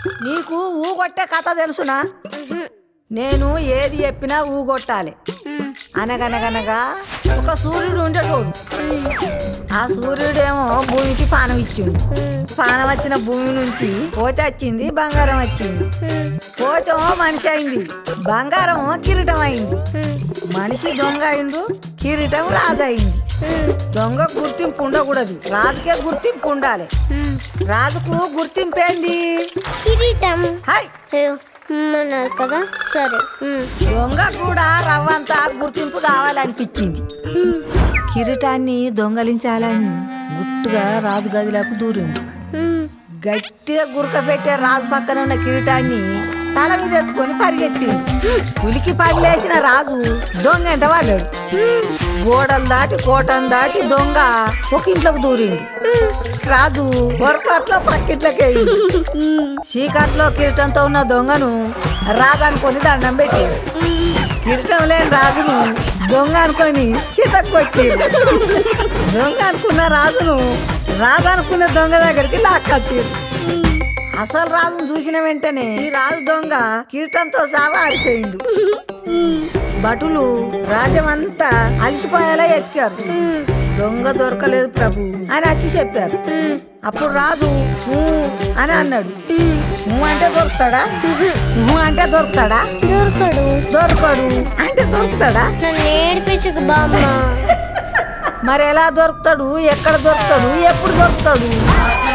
నీకు ఊగొట్టే కథ తెలుసునా నేను ఏది చెప్పినా ఊగొట్టాలి అనగనగనగా ఒక సూర్యుడు ఉండేటోడు ఆ సూర్యుడేమో భూమికి పానం ఇచ్చిండు పానం వచ్చిన భూమి నుంచి పోతే వచ్చింది బంగారం వచ్చింది పోతేమో మనిషి అయింది బంగారం కిరీటం అయింది మనిషి దొంగ అయిండు కిరీటం రాజు అయింది దొంగ గుర్తింపు ఉండకూడదు రాజుకే గుర్తింపు ఉండాలి రాజుకు గుర్తింపు ఏంది కిరీటం హాయ్ అయ్యో అన్నారు కదా సరే ఉమ్. దొంగ కూడా రవ్వంతా గుర్తింపు కావాలనిపించింది కిరీటాన్ని దొంగలించాలని గుట్టుగా రాజు గదిలోకి దూరింది ఉమ్. గట్టిగా గురక పెట్టే రాజు పక్కన ఉన్న కిరీటాన్ని తల మీద ఎత్తుకొని పరిగెత్తిండు ఉలికి పడిలేసిన రాజు దొంగ ఎంట పడ్డాడు గోడలు దాటి కోటను దాటి దొంగ ఒక ఇంట్లోకి దూరిండు రాజు పొరపాట్లో పక్కిట్లోకి వెళ్ళిండు చీకట్లో కిరీటంతో ఉన్న దొంగను రాజు అనుకొని దండం పెట్టాడు కిరీటం లేని రాజును దొంగ అనుకొని చితక్ కొట్టిండు దొంగ అనుకున్న రాజును రాజు అనుకున్న దొంగ దగ్గరికి లాక్కొచ్చిండు అసలు రాజును చూసిన వెంటనే ఈ రాజు దొంగ కిరీటంతో సావా ఆడిపోయిండు భటులు రాజమంతా అలసిపోయేలా ఎతికారు దొంగ దొరకలేదు ప్రభు అని వచ్చి చెప్పారు అప్పుడు రాజు "ఊ" అని అన్నాడు "ఊ" అంటే దొరుకుతాడా "ఊ" అంటే దొరుకుతాడా దొరకడు దొరకడు అంటే దొరుకుతాడా నన్ను ఏడిపించకు బామ్మ మరి ఎలా దొరుకుతాడు ఎక్కడ దొరుకుతాడు ఎప్పుడు దొరుకుతాడు